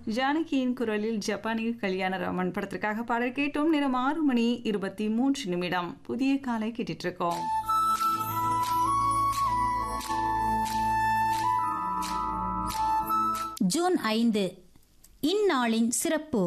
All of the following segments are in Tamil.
ஜானகியின் குரலில் ஜப்பானிய கல்யாணராமன் படத்திற்காக பாடல் கேட்டோம் நேரம் ஆறு மணி இருபத்தி மூன்று நிமிடம் புதிய காலை கேட்டுட்டு இருக்கோம் ஜூன் ஐந்து இந்நாளின் சிறப்பு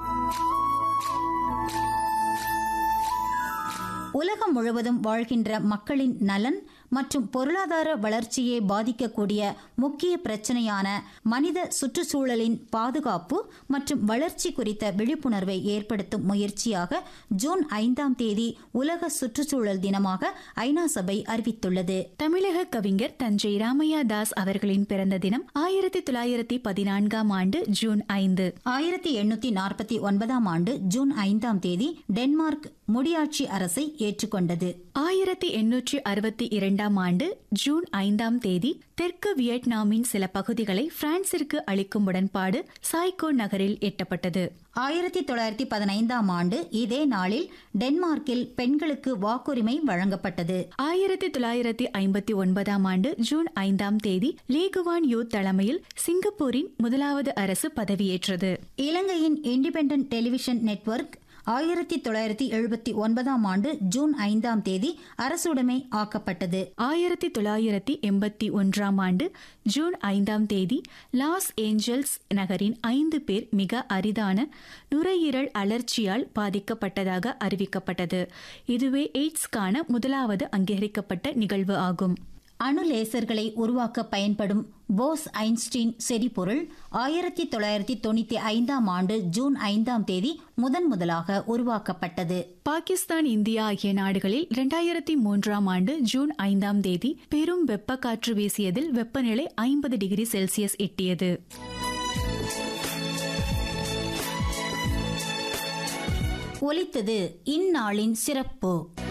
உலகம் முழுவதும் வாழ்கின்ற மக்களின் நலன் மற்றும் பொருளாதார வளர்ச்சியை பாதிக்கக்கூடிய முக்கிய பிரச்சனையான மனித சுற்றுச்சூழலின் பாதுகாப்பு மற்றும் வளர்ச்சி குறித்த விழிப்புணர்வை ஏற்படுத்தும் முயற்சியாக ஜூன் ஐந்தாம் தேதி உலக சுற்றுச்சூழல் தினமாக ஐநா சபை அறிவித்துள்ளது தமிழக கவிஞர் தஞ்சை ராமையா தாஸ் அவர்களின் பிறந்த தினம் ஆயிரத்தி தொள்ளாயிரத்தி பதினான்காம் ஆண்டு ஜூன் ஐந்து ஆயிரத்தி எண்ணூத்தி நாற்பத்தி ஒன்பதாம் ஆண்டு ஜூன் ஐந்தாம் தேதி டென்மார்க் முடியாட்சி அரசை ஏற்றுக்கொண்டது ஆயிரத்தி எண்ணூற்றி அறுபத்தி இரண்டாம் ஆண்டு ஜூன் ஐந்தாம் தேதி தெற்கு வியட்நாமின் சில பகுதிகளை பிரான்சிற்கு அளிக்கும் உடன்பாடு சாய்கோ நகரில் எட்டப்பட்டது ஆயிரத்தி தொள்ளாயிரத்தி பதினைந்தாம் ஆண்டு இதே நாளில் டென்மார்க்கில் பெண்களுக்கு வாக்குரிமை வழங்கப்பட்டது ஆயிரத்தி தொள்ளாயிரத்தி ஐம்பத்தி ஒன்பதாம் ஆண்டு ஜூன் ஐந்தாம் தேதி லீகுவான் யூத் தலைமையில் சிங்கப்பூரின் முதலாவது அரசு பதவியேற்றது இலங்கையின் இண்டிபெண்டன்ட் டெலிவிஷன் நெட்வொர்க் ஆயிரத்தி தொள்ளாயிரத்தி எழுபத்தி ஒன்பதாம் ஆண்டு ஜூன் ஐந்தாம் தேதி அரசுடைமை ஆக்கப்பட்டது ஆயிரத்தி தொள்ளாயிரத்தி எண்பத்தி ஒன்றாம் ஆண்டு ஜூன் ஐந்தாம் தேதி லாஸ் ஏஞ்சல்ஸ் நகரின் ஐந்து பேர் மிக அரிதான நுரையீரல் அலர்ச்சியால் பாதிக்கப்பட்டதாக அறிவிக்கப்பட்டது இதுவே எய்ட்ஸ்க்கான முதலாவது அங்கீகரிக்கப்பட்ட நிகழ்வு ஆகும் அணு லேசர்களை உருவாக்க பயன்படும் போஸ் ஐன்ஸ்டீன் செறிபொருள் ஆயிரத்தி தொள்ளாயிரத்தி தொண்ணூத்தி ஐந்தாம் ஆண்டு ஜூன் ஐந்தாம் தேதி முதன் முதலாக உருவாக்கப்பட்டது பாகிஸ்தான் இந்தியா ஆகிய நாடுகளில் இரண்டாயிரத்தி மூன்றாம் ஆண்டு ஜூன் ஐந்தாம் தேதி பெரும் வெப்ப காற்று வீசியதில் வெப்பநிலை ஐம்பது டிகிரி செல்சியஸ் எட்டியது ஒலித்தது இந்நாளின் சிறப்பு